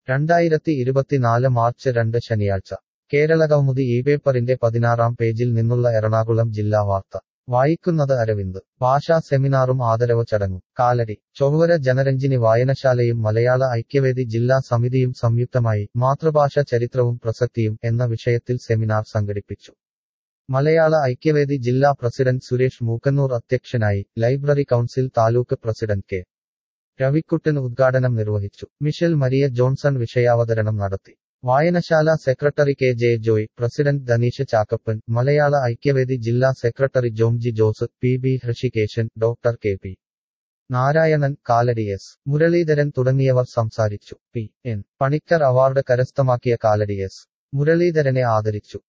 രണ്ടായിരത്തി ഇരുപത്തിനാല് മാർച്ച് രണ്ട് ശനിയാഴ്ച കേരള കൗമുദി ഈ പേപ്പറിന്റെ പതിനാറാം പേജിൽ നിന്നുള്ള എറണാകുളം ജില്ലാ വാർത്ത വായിക്കുന്നത് അരവിന്ദ് ഭാഷാ സെമിനാറും ആദരവ് ചടങ്ങും കാലടി ചൊവ്വര ജനരഞ്ജിനി വായനശാലയും മലയാള ഐക്യവേദി ജില്ലാ സമിതിയും സംയുക്തമായി മാതൃഭാഷ ചരിത്രവും പ്രസക്തിയും എന്ന വിഷയത്തിൽ സെമിനാർ സംഘടിപ്പിച്ചു മലയാള ഐക്യവേദി ജില്ലാ പ്രസിഡന്റ് സുരേഷ് മൂക്കന്നൂർ അധ്യക്ഷനായി library council taluk president K Ravikuttan ഉദ്ഘാടനം നിർവഹിച്ചു മിഷൽ മരിയ ജോൺസൺ വിഷയാവതരണം നടത്തി വായനശാല secretary K J Joy president Dhaneesh Chakkappan Malayala Aikyavedi ജില്ലാ secretary Jomji Jose P B Hrishikesan doctor K P Narayanan Kalady S Muraleedharan തുടങ്ങിയവർ സംസാരിച്ചു പി എൻ പണിക്കർ അവാർഡ് കരസ്ഥമാക്കിയ കാലടി എസ് മുരളീധരനെ ആദരിച്ചു